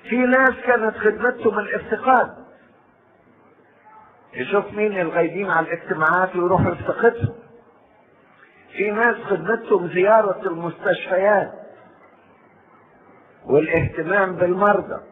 في ناس كانت خدمتهم الافتقاد يشوف مين الغايبين على الاجتماعات ويروح يفتقدهم في ناس خدمتهم زيارة المستشفيات والاهتمام بالمرضى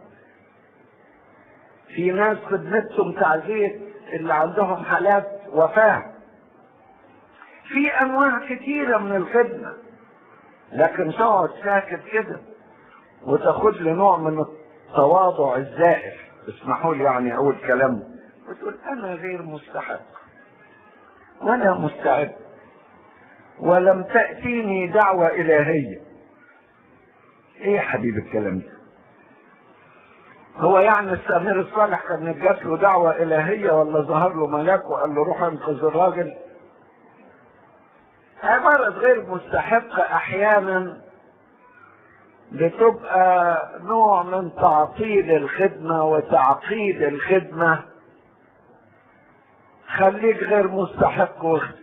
في ناس خدمتهم تعزية اللي عندهم حالات وفاة في انواع كتيرة من الخدمة لكن تقعد ساكت كده وتاخد لي نوع من التواضع الزائف اسمحوا لي يعني اقول كلام وتقول انا غير مستحق ولا مستعد ولم تأتيني دعوة إلهية ايه يا حبيبي الكلام ده هو يعني السمير الصالح كان جات له دعوة إلهية ولا ظهر له ملاك وقال له روح انقذ الراجل عبارة غير مستحقة أحيانا بتبقى نوع من تعطيل الخدمة وتعقيد الخدمة خليك غير مستحق واخدم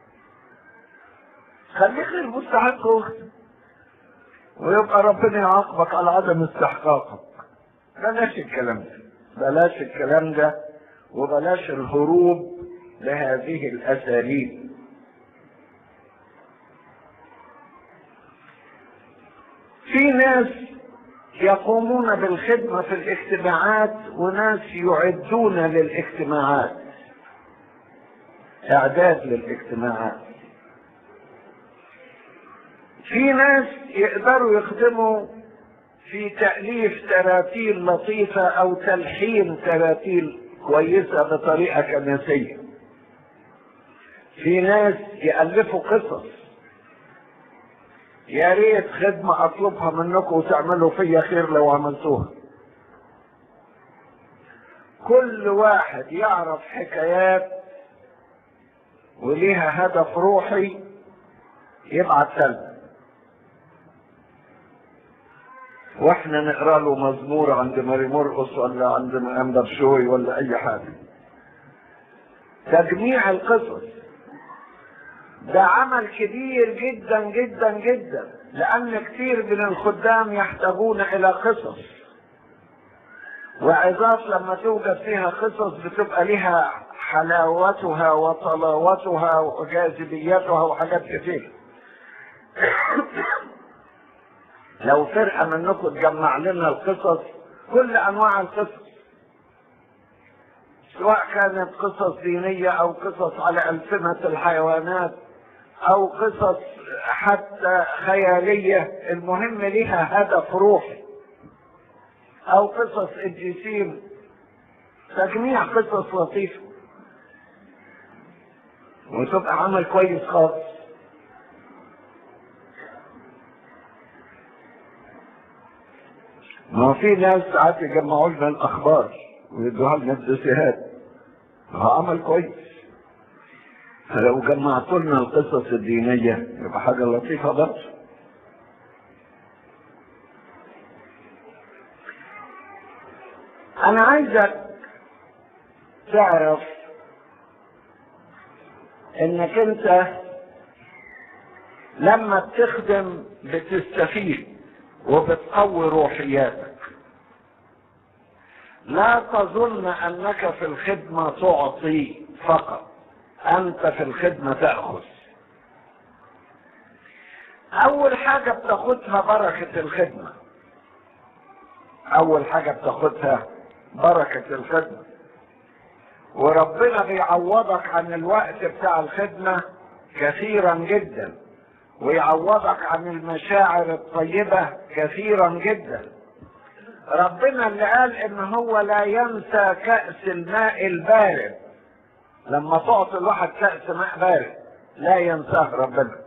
خليك غير مستحق واخدم ويبقى ربنا يعاقبك على عدم استحقاقك بلاش الكلام ده بلاش الكلام ده وبلاش الهروب لهذه الاساليب في ناس يقومون بالخدمة في الاجتماعات وناس يعدون للاجتماعات اعداد للاجتماعات في ناس يقدروا يخدموا في تأليف تراتيل لطيفة أو تلحين تراتيل كويسة بطريقة كنسية. في ناس يألفوا قصص. يا ريت خدمة أطلبها منكم وتعملوا فيا خير لو عملتوها. كل واحد يعرف حكايات وليها هدف روحي يبعت سلم واحنا نقرا له مزمور عند ماري مرقص ولا عند امبر شوي ولا اي حاجه تجميع القصص ده عمل كبير جدا جدا جدا لان كثير من الخدام يحتاجون الى قصص وعظات لما توجد فيها قصص بتبقى لها حلاوتها وطلاوتها وجاذبيتها وحاجات كتير لو فرقه منكم تجمع لنا القصص كل انواع القصص سواء كانت قصص دينيه او قصص على السنه الحيوانات او قصص حتى خياليه المهم لها هدف روحي او قصص الجسيم تجميع قصص لطيفه وتبقى عمل كويس خالص ما في ناس ساعات يجمعوا لنا الاخبار ويدوها لنا الدوسيهات هو عمل كويس فلو جمعتوا لنا القصص الدينيه يبقى حاجه لطيفه برضه انا عايزك تعرف انك انت لما بتخدم بتستفيد وبتقوي روحياتك لا تظن انك في الخدمه تعطي فقط انت في الخدمه تاخذ اول حاجه بتاخدها بركه الخدمه اول حاجه بتاخدها بركه الخدمه وربنا بيعوضك عن الوقت بتاع الخدمه كثيرا جدا ويعوضك عن المشاعر الطيبة كثيرا جدا ربنا اللي قال ان هو لا ينسى كأس الماء البارد لما تعطي الواحد كأس ماء بارد لا ينساه ربنا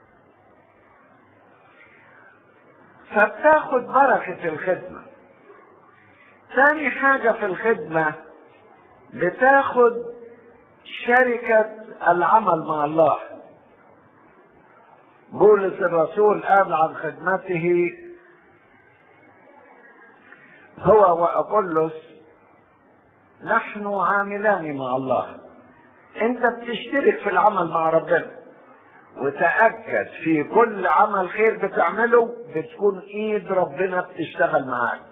فبتاخد بركة الخدمة ثاني حاجة في الخدمة بتاخد شركة العمل مع الله بولس الرسول قال عن خدمته هو وأبولس نحن عاملان مع الله انت بتشترك في العمل مع ربنا وتأكد في كل عمل خير بتعمله بتكون ايد ربنا بتشتغل معاك